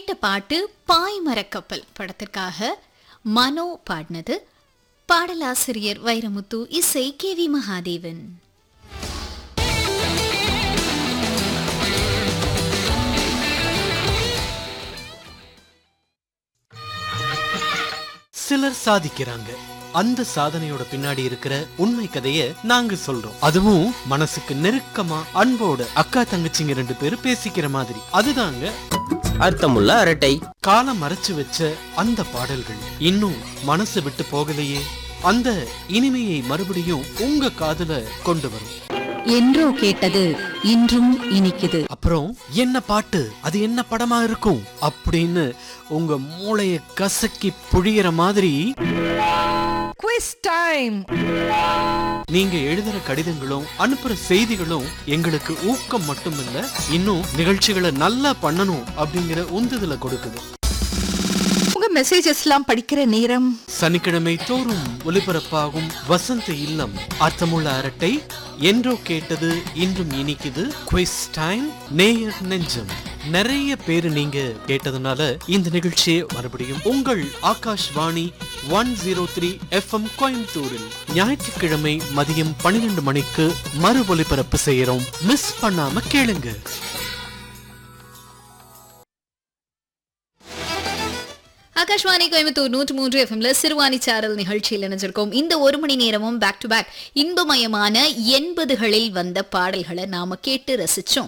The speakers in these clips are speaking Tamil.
கேட்ட பாட்டு பாய்மரக்கப்பல் படத்திற்காக மனோ பாடினது பாடலாசிரியர் வைரமுத்து இசை கே வி மகாதேவன் சிலர் சாதிக்கிறாங்க அந்த சாதனையோட பின்னாடி இருக்கிற உண்மை கதைய நாங்க சொல்றோம் அதுவும் மனசுக்கு நெருக்கமா அன்போட அக்கா தங்கச்சிங்க ரெண்டு பேரும் பேசிக்கிற மாதிரி அதுதாங்க அர்த்தமுள்ள அரட்டை காலம் மறைச்சு வச்ச அந்த பாடல்கள் இன்னும் மனசு விட்டு போகலையே அந்த இனிமையை மறுபடியும் உங்க காதுல கொண்டு வரும் என்றோ கேட்டது இன்றும் இனிக்குது அப்புறம் என்ன பாட்டு அது என்ன படமா இருக்கும் அப்படின்னு உங்க மூளைய கசக்கி புழியிற மாதிரி குவிஸ் டைம் நீங்க எழுதுற கடிதங்களும் அனுப்புற செய்திகளும் எங்களுக்கு ஊக்கம் மட்டுமில்ல இன்னும் நிகழ்ச்சிகளை நல்லா பண்ணணும் அப்படிங்கிற உந்துதலை கொடுக்குது உங்க மெசேஜஸ் எல்லாம் படிக்கிற நேரம் சனிக்கிழமை தோறும் ஒலிபரப்பாகும் வசந்த இல்லம் அர்த்தமுள்ள அரட்டை என்றோ கேட்டது இன்றும் இனிக்குது குவிஸ் டைம் நேயர் நெஞ்சம் நிறைய பேரு நீங்க கேட்டதுனால இந்த நிகழ்ச்சியை மறுபடியும் உங்கள் Akashvani one zero three F M கோயம்புத்தூரில் ஞாயிற்றுக்கிழமை மதியம் பன்னிரெண்டு மணிக்கு மறு ஒலிபரப்பு செய்யறோம் மிஸ் பண்ணாம கேளுங்க ஆகாஷ்வாணி கோயம்புத்தூர் நூற்று மூன்று எஃப்எம்ல சிறுவாணி சாரல் நிகழ்ச்சியில் இணைஞ்சிருக்கோம் இந்த ஒரு மணி நேரமும் பேக் டு பேக் இன்பமயமான எண்பதுகளில் வந்த பாடல்களை நாம கேட்டு ரசிச்சோம்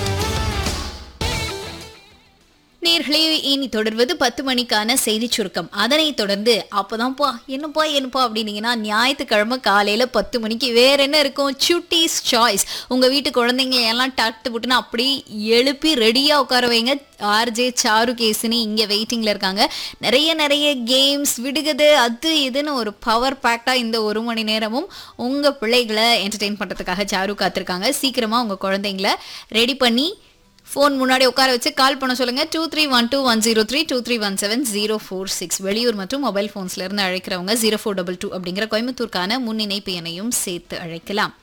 நேர்களே இனி தொடர்வது பத்து மணிக்கான செய்தி சுருக்கம் அதனைத் தொடர்ந்து அப்பதான்ப்பா என்னப்பா என்னப்பா அப்படின்னீங்கன்னா ஞாயிற்றுக்கிழமை காலையில பத்து மணிக்கு வேற என்ன இருக்கும் சுட்டீஸ் சாய்ஸ் உங்க வீட்டு குழந்தைங்க எல்லாம் டட்டு புட்டுன்னு அப்படி எழுப்பி ரெடியா உட்கார வைங்க ஆர்ஜே சாரு கேசுன்னு இங்க வெயிட்டிங்ல இருக்காங்க நிறைய நிறைய கேம்ஸ் விடுகது அது இதுன்னு ஒரு பவர் பேக்டா இந்த ஒரு மணி நேரமும் உங்க பிள்ளைகளை என்டர்டெயின் பண்றதுக்காக சாரு காத்திருக்காங்க சீக்கிரமா உங்க குழந்தைங்களை ரெடி பண்ணி ஃபோன் முன்னாடி உட்கார வச்சு கால் பண்ண சொல்லுங்க two three one two one zero three two three one seven zero four six வெளியூர் மற்றும் மொபைல் ஃபோன்ஸ்ல இருந்து அழைக்கிறவங்க ஜீரோ ஃபோர் டபுள் டூ அப்படிங்கிற கோயம்புத்தூர்க்கான முன் இணைப்பு எண்ணையும் சேர்த்து அழைக்கலாம்